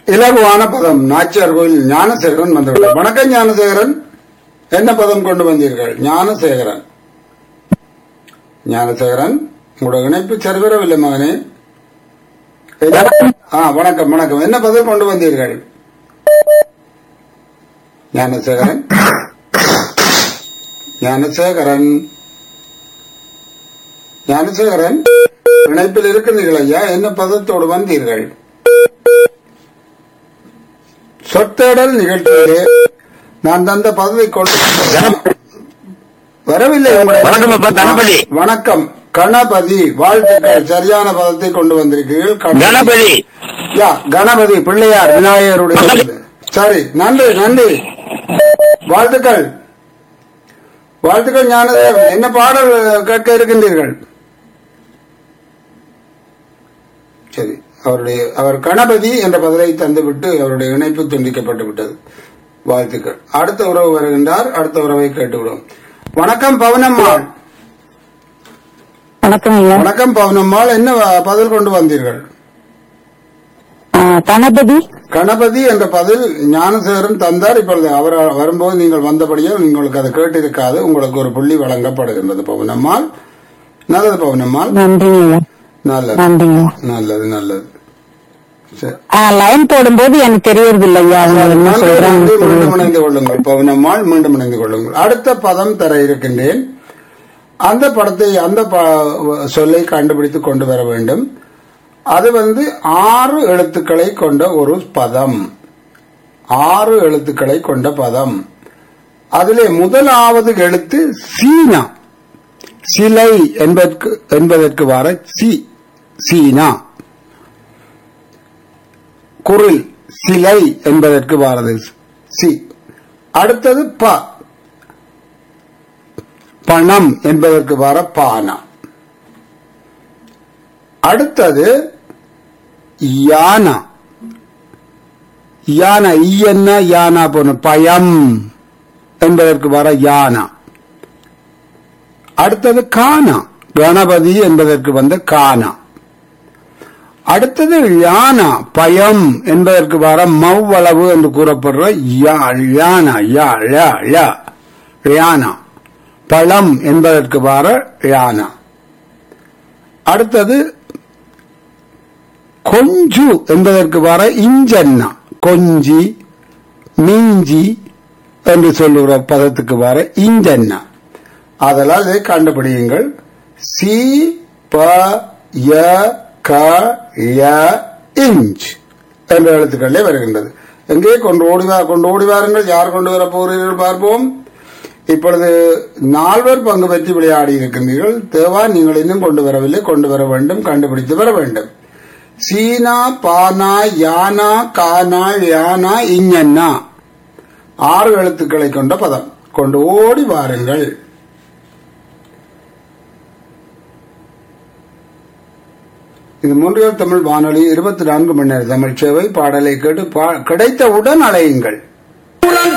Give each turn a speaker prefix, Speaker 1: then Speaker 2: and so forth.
Speaker 1: இலகுவான பதம் நாச்சியார் கோயில் ஞானசேகரன் வந்துவிட்டார் வணக்கம் ஞானசேகரன் என்ன பதம் கொண்டு வந்தீர்கள் ஞானசேகரன் ஞானசேகரன் உங்களோட இணைப்பு சரிவரவில்லை மகனே என்ன- ஆ வணக்கம் வணக்கம் என்ன பதம் கொண்டு வந்தீர்கள் ஞானசேகரன் ஞானசேகரன் ஞானசேகரன் இணைப்பில் இருக்கிறீர்கள் ஐயா என்ன பதத்தோடு வந்தீர்கள் சொத்தேடல் நிகழ்ச்சியிலே நான் தந்த பதத்தை கொண்டு வரவில்லை உங்களுடைய-
Speaker 2: வணக்கம் அப்பா, கணபதி.
Speaker 1: வணக்கம் கணபதி வாழ்த்துக்கள் சரியான பதத்தை கொண்டு வந்திருக்கிறீர்கள் கணபதி.
Speaker 2: கணபதி
Speaker 1: யா கணபதி பிள்ளையார் விநாயகருடைய சரி நன்றி நன்றி வாழ்த்துக்கள் வாழ்த்துக்கள் ஞானதேவன் என்ன பாடல் கேட்க இருக்கின்றீர்கள் சரி அவருடைய அவர் கணபதி என்ற பதிலை தந்துவிட்டு அவருடைய இணைப்பு துண்டிக்கப்பட்டு விட்டது வாழ்த்துக்கள் அடுத்த உறவு வருகின்றார் அடுத்த உறவை கேட்டுவிடும் வணக்கம் பவனம்மாள்
Speaker 3: வணக்கம் ஐயா
Speaker 1: வணக்கம் பவனம்மாள் என்ன பதில் கொண்டு வந்தீர்கள்
Speaker 3: ஆ, கணபதி
Speaker 1: கணபதி என்ற பதில் ஞானசேகரன் தந்தார் இப்பொழுது அவர் வரும்போது நீங்கள் வந்தபடியால் உங்களுக்கு அதை கேட்டிருக்காது உங்களுக்கு ஒரு புள்ளி வழங்கப்படுகின்றது பவனம்மாள் நல்லது பவனம்மாள்
Speaker 3: நன்றிங்க ஐயா
Speaker 1: நல்லது
Speaker 3: நன்றிங்க
Speaker 1: நல்லது நல்லது சரி.
Speaker 3: ஆ, லைன் போடும்போது எனக்கு தெரியறது இல்லையா அவங்க என்ன
Speaker 1: நன்றி, நன்றி.
Speaker 3: சொல்றாங்க
Speaker 1: மீண்டும் இணைந்து கொள்ளுங்கள் பவனம்மாள் மீண்டும் இணைந்து கொள்ளுங்கள் அடுத்த பதம் தர இருக்கின்றேன் அந்த படத்தை அந்த ப- சொல்லை கண்டுபிடித்து கொண்டு வர வேண்டும் அது வந்து ஆறு எழுத்துக்களை கொண்ட ஒரு பதம் ஆறு எழுத்துக்களை கொண்ட பதம் அதிலே முதலாவது எழுத்து சீனா சிலை என்பதற்கு என்பதற்கு வர சி சீனா குரில் சிலை என்பதற்கு வாரது சி அடுத்தது ப பணம் என்பதற்கு வர பானா அடுத்தது யானா யானா ஈயன்னா யானா போன பயம் என்பதற்கு வர யானா அடுத்தது கானா கணபதி என்பதற்கு வந்த கானா அடுத்தது யானா பயம் என்பதற்கு வர மவ்வளவு என்று கூறப்படுற யா- யானா யா யா யா யானா பழம் என்பதற்கு வர யானா அடுத்தது கொஞ்சு என்பதற்கு வர இஞ்சன்னா கொஞ்சி மிஞ்சி என்று சொல்லுகிற பதத்துக்கு வர இஞ்சன்னா அதனால் இதை கண்டுபிடியுங்கள் சி ப ய க ய இஞ்ச் என்ற எழுத்துக்களே வருகின்றது எங்கே கொண்டு ஓடி வா கொண்டு ஓடி வாருங்கள் யார் கொண்டு வர போகிறீர்கள் பார்ப்போம் இப்பொழுது நால்வர் பங்கு பெற்று விளையாடி இருக்கின்றீர்கள் தேவா நீங்கள் இன்னும் கொண்டு வரவில்லை கொண்டு வர வேண்டும் கண்டுபிடித்து வர வேண்டும் சீனா பானா யானா கானா யானா இஞ்சன்னா ஆறு எழுத்துக்களை கொண்ட பதம் கொண்டு ஓடி வாருங்கள் இது மூன்றியல் தமிழ் வானொலி இருபத்தி நான்கு மணி நேர தமிழ் சேவை பாடலை கேட்டு பா- கிடைத்தவுடன் அலையுங்கள்